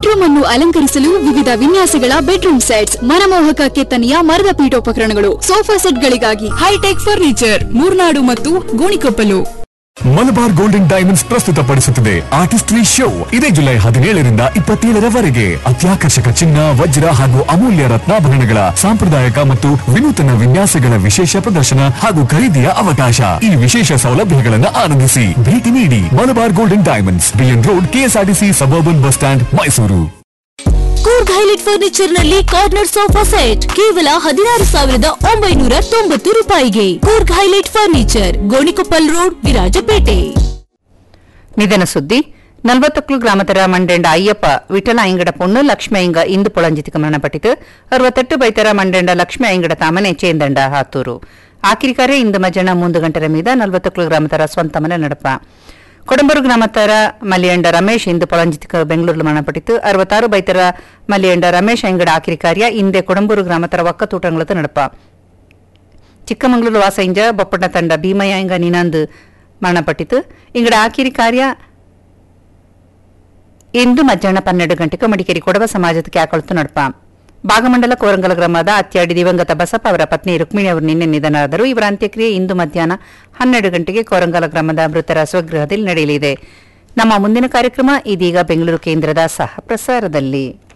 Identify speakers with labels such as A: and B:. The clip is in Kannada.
A: ಬೆಡ್ರೂಮ್ ಅನ್ನು ಅಲಂಕರಿಸಲು ವಿವಿಧ ವಿನ್ಯಾಸಗಳ ಬೆಡ್ರೂಮ್ ಸೆಟ್ಸ್ ಮನಮೋಹಕ ಕೆತ್ತನೆಯ ಮರದ ಪೀಠೋಪಕರಣಗಳು ಸೋಫಾ ಸೆಟ್ಗಳಿಗಾಗಿ ಹೈಟೆಕ್ ಫರ್ನಿಚರ್ ಮೂರ್ನಾಡು ಮತ್ತು ಗೋಣಿಕೊಪ್ಪಲು
B: ಮಲಬಾರ್ ಗೋಲ್ಡನ್ ಡೈಮಂಡ್ಸ್ ಪ್ರಸ್ತುತಪಡಿಸುತ್ತದೆ ಆರ್ಟಿಸ್ಟ್ರಿ ಶೋ ಇದೇ ಜುಲೈ ಹದಿನೇಳರಿಂದ ಇಪ್ಪತ್ತೇಳರವರೆಗೆ ಅತ್ಯಾಕರ್ಷಕ ಚಿನ್ನ ವಜ್ರ ಹಾಗೂ ಅಮೂಲ್ಯ ರತ್ನಾಭರಣಗಳ ಸಾಂಪ್ರದಾಯಿಕ ಮತ್ತು ವಿನೂತನ ವಿನ್ಯಾಸಗಳ ವಿಶೇಷ ಪ್ರದರ್ಶನ ಹಾಗೂ ಖರೀದಿಯ ಅವಕಾಶ ಈ ವಿಶೇಷ ಸೌಲಭ್ಯಗಳನ್ನು ಆನಂದಿಸಿ ಭೇಟಿ ನೀಡಿ Malabar Golden Diamonds BN Road KSRTC suburban bus stand Mysuru
C: Coorg Highlight Furniture ನಲ್ಲಿ ಕಾರ್ನರ್ ಸೋಫಾ ಸೆಟ್ ಕೇವಲ ಹದಿನಾರು ಸಾವಿರದ ಒಂಬೈನೂರ ತೊಂಬತ್ತು ರೂಪಾಯಿಗೆ Coorg Highlight Furniture Gonikoppal Road Virajpet
D: ನಿಧನ ಸುದ್ದಿ ನಲ್ವತ್ತೊಕ್ಲು ಗ್ರಾಮದರ ಮಂಡೆಂಡ ಅಯ್ಯಪ್ಪ ವಿಠಲ ಐಂಗಡ ಪೊಣ್ಣು ಲಕ್ಷ್ಮಿ ಐಂಗ ಇಂದು ಪೊಳಂಜಿತಿಕ ಮರಣಪಟ್ಟಿತು ಅರವತ್ತೆಟ್ಟು ಬೈತರ ಮಂಡೆಂಡ ಲಕ್ಷ್ಮಿ ಐಂಗಡ ತಾಮನೆ ಚೇಂದಂಡ ಹಾತೂರು ಆಕಿರಿಕಾರೆ ಇಂದು ಮಧ್ಯಾಹ್ನ ಮೂಂದು ಗಂಟೆರ ಮೀದ ನಲ್ವತ್ತೊಕ್ಲು ಗ್ರಾಮದರ ಸ್ವಂತ ಮನೆ ನಡಪ ಕೊಡಂಬೂರು ಗ್ರಾಮತರ ಮಲಿಯಂಡ ರಮೇಶ್ ಇಂದು ಪೊಳಂಜಿತಿಕ ಬೆಂಗಳೂರು ಮರಣಪಟ್ಟಿತು ಅರವತ್ತಾರು ಬೈತರ ಮಲಿಯಂಡ ರಮೇಶ್ ಐಂಗಡ ಆಕಿರಿ ಕಾರ್ಯ ಇಂದೇ ಕೊಡಂಬೂರು ಗ್ರಾಮತರ ಒಕ್ಕತೂಟಂಗಳದ ನಡಪ ಚಿಕ್ಕಮಗಳೂರು ವಾಸ ಇಂಜ ಬೊಪ್ಪಣ್ಣ ತಂಡ ಭೀಮಯ್ಯ ಇಂಗ ನಿನಾಂದ್ ಮರಣಪಟ್ಟಿತು ಇಂಗಡ ಆಕಿರಿ ಕಾರ್ಯ ಇಂದು ಮಧ್ಯಾಹ್ನ ಪನ್ನೆರಡು ಗಂಟೆಗೆ ಮಡಿಕೇರಿ ಕೊಡವ ಸಮಾಜದ ಕ್ಯಾಕೊಳ್ತು ನಡಪ ಭಾಗಮಂಡಲ ಕೋರಂಗಲ ಗ್ರಾಮದ ಅತ್ಯಾಡಿ ದಿವಂಗತ ಬಸಪ್ಪ ಅವರ ಪತ್ನಿ ರುಕ್ಮಿಣಿ ಅವರು ನಿನ್ನೆ ನಿಧನರಾದರು ಇವರ ಅಂತ್ಯಕ್ರಿಯೆ ಇಂದು ಮಧ್ಯಾಹ್ನ ಹನ್ನೆರಡು ಗಂಟೆಗೆ ಕೋರಂಗಲ ಗ್ರಾಮದ ಮೃತರ ಸ್ವಗೃಹದಲ್ಲಿ ನಡೆಯಲಿದೆ ನಮ್ಮ ಮುಂದಿನ ಕಾರ್ಯಕ್ರಮ ಇದೀಗ ಬೆಂಗಳೂರು ಕೇಂದ್ರದ ಸಹ ಪ್ರಸಾರದಲ್ಲಿ